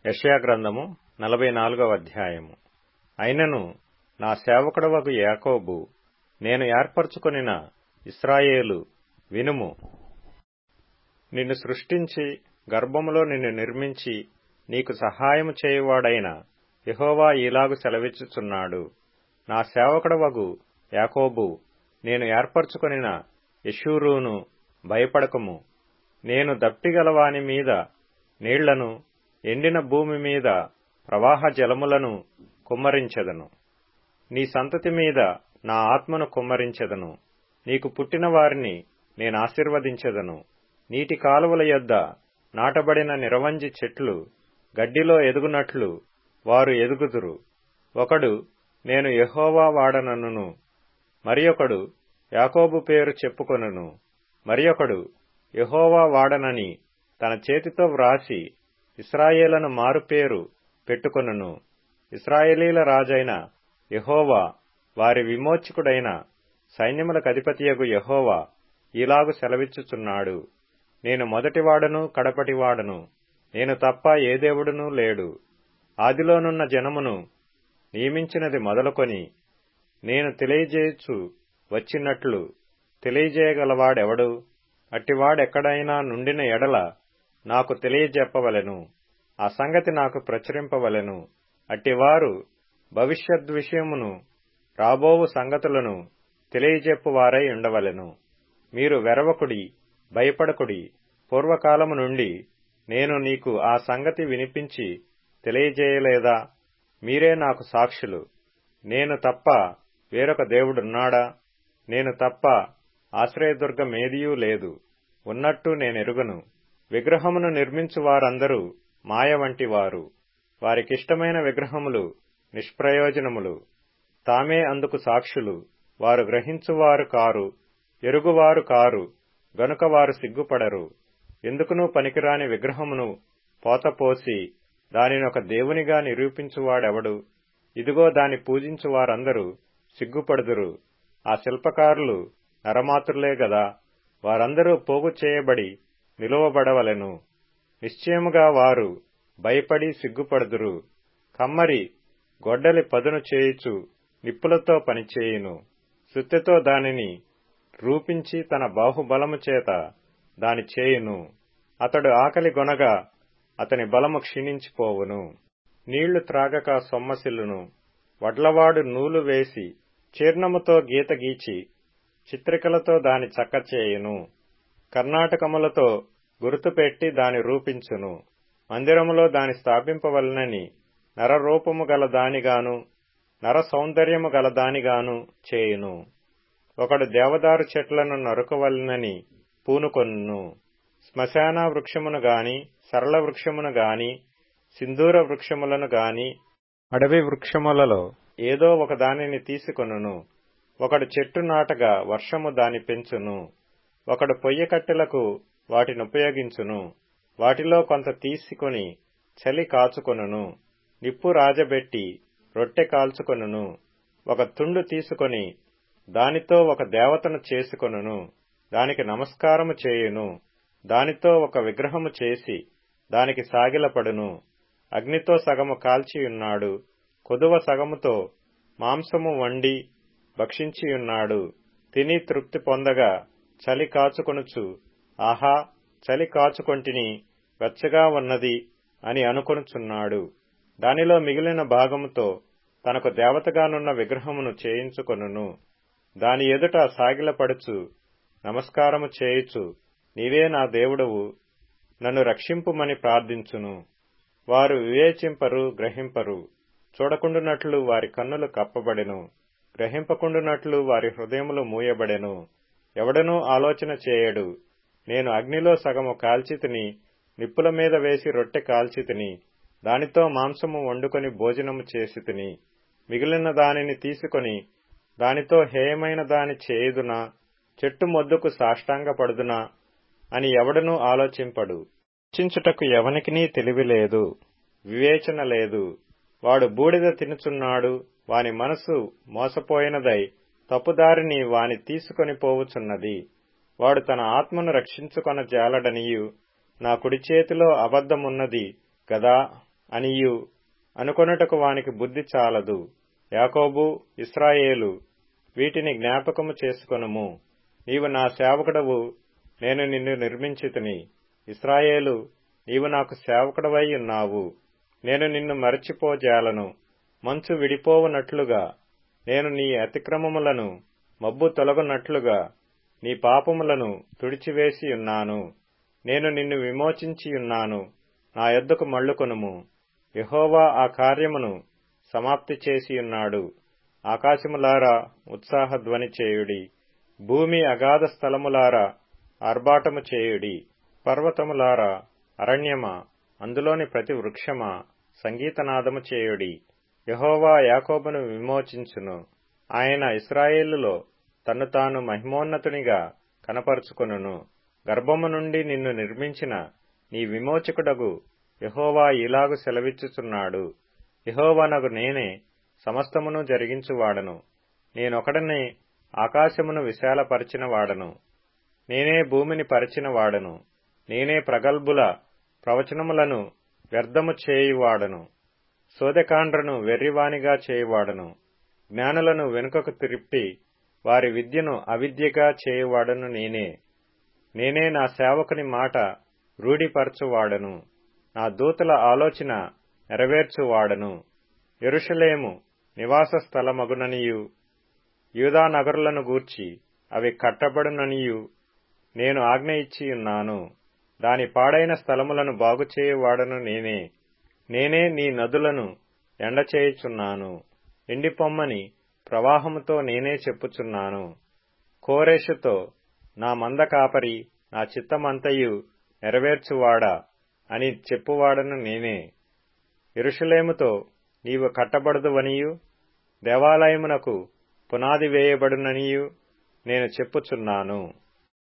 యెషయా గ్రంథము నలభై నాలుగవ అధ్యాయము అయినను నా సేవకుడవగు యాకోబు నేను ఏర్పరచుకొనిన ఇస్రాయేలు వినుము నిన్ను సృష్టించి గర్భములో నిన్ను నిర్మించి నీకు సహాయము చేయువాడైన యెహోవా ఈలాగు సెలవిచ్చుచున్నాడు నా సేవకుడవగు యాకోబు నేను ఏర్పరచుకొనిన యెషూరూను భయపడకము నేను దప్పిగలవాని మీద నీళ్లను ఎండిన భూమి మీద ప్రవాహ జలములను కుమ్మరించెదను నీ సంతతి మీద నా ఆత్మను కుమ్మరించెదను నీకు పుట్టిన వారిని నేను ఆశీర్వదించెదను నీటి కాలువల యొద్ద నాటబడిన నిరవంజి చెట్లు గడ్డిలో ఎదుగునట్లు వారు ఎదుగుదురు ఒకడు నేను యెహోవా వాడననును మరియొకడు యాకోబు పేరు చెప్పుకొనును మరియొకడు యెహోవా వాడనని తన చేతితో వ్రాసి ఇస్రాయేలను మారుపేరు పెట్టుకొనును ఇస్రాయేలీల రాజైన యెహోవా వారి విమోచకుడైన సైన్యములకు అధిపతియగు యెహోవా ఇలాగు సెలవిచ్చుచున్నాడు నేను మొదటివాడను కడపటివాడను నేను తప్ప ఏ దేవుడునూ లేడు ఆదిలోనున్న జనమును నియమించినది మొదలుకొని నేను తెలియజేయచ్చు వచ్చినట్లు తెలియజేయగలవాడెవడు అట్టివాడెక్కడైనా నుండిన ఎడల నాకు తెలియజెప్పవలెను ఆ సంగతి నాకు ప్రచురింపవలెను అట్టివారు భవిష్యద్విషయమును రాబోవు సంగతులను తెలియజెప్పువారై ఉండవలెను మీరు వెరవకుడి భయపడకుడి పూర్వకాలము నుండి నేను నీకు ఆ సంగతి వినిపించి తెలియజేయలేదా మీరే నాకు సాక్షులు నేను తప్ప వేరొక దేవుడున్నాడా నేను తప్ప ఆశ్రయదుర్గమేదియూ లేదు ఉన్నట్టు నేనెరుగను విగ్రహమును నిర్మించు వారందరూ మాయ వంటి వారు వారికిష్టమైన విగ్రహములు నిష్ప్రయోజనములు తామే అందుకు సాక్షులు వారు గ్రహించువారు కారు ఎరుగువారు కారు గనుక వారు సిగ్గుపడరు ఎందుకునూ పనికిరాని విగ్రహమును పోతపోసి దానినొక దేవునిగా నిరూపించువాడెవడు ఇదిగో దాని పూజించు వారందరూ సిగ్గుపడుదురు ఆ శిల్పకారులు నరమాతృలే గదా వారందరూ పోగు చేయబడి నిలువబడవలెను నిశ్చయముగా వారు భయపడి సిగ్గుపడుదురు కమ్మరి గొడ్డలి పదును చేయుచు నిప్పులతో పనిచేయును సుత్తెతో దానిని రూపించి తన బాహుబలము చేత దాని చేయును అతడు ఆకలి గొనగా అతని బలము క్షీణించిపోవును నీళ్లు త్రాగక సొమ్మసిల్లును వడ్లవాడు నూలు వేసి చీర్ణముతో గీత గీచి చిత్రికలతో దాని చక్కచేయును కర్ణాటకములతో గుర్తుపెట్టి దాని రూపించును మందిరములో దాని స్థాపింపవలనని నరరూపము గల దానిగాను నర సౌందర్యము గల దానిగాను చేయును ఒకడు దేవదారు చెట్లను నరుకవలనని పూనుకొన్ను శ్మశాన వృక్షమును గాని సరళ వృక్షమును గాని సింధూర వృక్షములను గాని అడవి వృక్షములలో ఏదో ఒక దానిని తీసుకొనును ఒకడు చెట్టు నాటగా వర్షము దాని పెంచును ఒకడు పొయ్య కట్టెలకు వాటిని ఉపయోగించును వాటిలో కొంత తీసుకొని చలి కాచుకొనును నిప్పు రాజబెట్టి రొట్టె కాల్చుకొనును ఒక తుండు తీసుకొని దానితో ఒక దేవతను చేసుకొనును దానికి నమస్కారము చేయును దానితో ఒక విగ్రహము చేసి దానికి సాగిలపడును అగ్నితో సగము కాల్చియున్నాడు కొదువ సగముతో మాంసము వండి భక్షించియున్నాడు తిని తృప్తి పొందగా చలి కాచుకొనుచు ఆహా చలి కాచుకొంటిని వెచ్చగా ఉన్నది అని అనుకొనుచున్నాడు దానిలో మిగిలిన భాగముతో తనకు దేవతగానున్న విగ్రహమును చేయించుకొనును దాని ఎదుట సాగిలపడుచు నమస్కారము చేయుచు నీవే నా దేవుడవు నన్ను రక్షింపుమని ప్రార్థించును వారు వివేచింపరు గ్రహింపరు చూడకుండునట్లు వారి కన్నులు కప్పబడెను గ్రహింపకుండునట్లు వారి హృదయములు మూయబడెను ఎవడనూ ఆలోచన చేయడు నేను అగ్నిలో సగము కాల్చితిని నిప్పుల మీద వేసి రొట్టె కాల్చితిని దానితో మాంసము వండుకొని భోజనము చేసితిని మిగిలిన దానిని తీసుకొని దానితో హేయమైన దాని చేయుదునా చెట్టు మొద్దుకు సాష్టాంగపడుదునా అని ఎవడనూ ఆలోచింపడు చించుటకు ఎవనికినీ తెలివి లేదు వివేచన లేదు వాడు బూడిద తినుచున్నాడు వాని మనసు మోసపోయినదై తప్పుదారిని వాని తీసుకొని పోవుచున్నది వాడు తన ఆత్మను రక్షించుకొన జాలడనియు నా కుడి చేతిలో అబద్ధమున్నది గదా అనియు అనుకొనుటకు వానికి బుద్ధి చాలదు యాకోబు ఇస్రాయేలు వీటిని జ్ఞాపకము చేసుకొనుము నీవు నా సేవకుడవు నేను నిన్ను నిర్మించితిని ఇస్రాయేలు నీవు నాకు సేవకుడవై ఉన్నావు నేను నిన్ను మరచిపోజాలను మంచు విడిపోవునట్లుగా నేను నీ అతిక్రమములను మబ్బు తొలగునట్లుగా నీ పాపములను తుడిచివేసి ఉన్నాను నేను నిన్ను విమోచించియున్నాను నా యొద్దకు మళ్ళుకొనుము యహోవా ఆ కార్యమును సమాప్తి చేసియున్నాడు ఆకాశములారా ఉత్సాహధ్వని చేయుడి భూమి అగాధ స్థలములారా ఆర్భాటము చేయుడి పర్వతములారా అరణ్యమా అందులోని ప్రతి వృక్షమా సంగీతనాదము చేయుడి యహోవా యాకోబును విమోచించును ఆయన ఇస్రాయేలులో తన్ను తాను మహిమోన్నతునిగా కనపరుచుకొనును గర్భము నుండి నిన్ను నిర్మించిన నీ విమోచకుడగు యహోవా ఇలాగు సెలవిచ్చుచున్నాడు యహోవానగు నేనే సమస్తమును జరిగించువాడను నేనొకడనే ఆకాశమును విశాలపరిచిన వాడను నేనే భూమిని పరిచిన వాడను నేనే ప్రగల్భుల ప్రవచనములను వ్యర్థము చేయువాడను సోదకాండ్రను వెర్రివానిగా చేయువాడను జ్ఞానులను వెనుకకు తిరిప్పి వారి విద్యను అవిద్యగా చేయువాడను నేనే నేనే నా సేవకుని మాట రూఢిపరచువాడను నా దూతల ఆలోచన నెరవేర్చువాడను ఎరుషలేము నివాస స్థలమగుననియు యూదానగరులను గూర్చి అవి కట్టబడుననియు నేను ఆజ్ఞ ఇచ్చియున్నాను దాని పాడైన స్థలములను బాగుచేయువాడను నేనే నేనే నీ నదులను ఎండచేయుచున్నాను ఎండిపొమ్మని ప్రవాహముతో నేనే చెప్పుచున్నాను కోరేషుతో నా మంద కాపరి నా చిత్తమంతయు నెరవేర్చువాడా అని చెప్పువాడను నేనే ఎరుషలేముతో నీవు కట్టబడదువనియు దేవాలయమునకు పునాది వేయబడుననియు నేను చెప్పుచున్నాను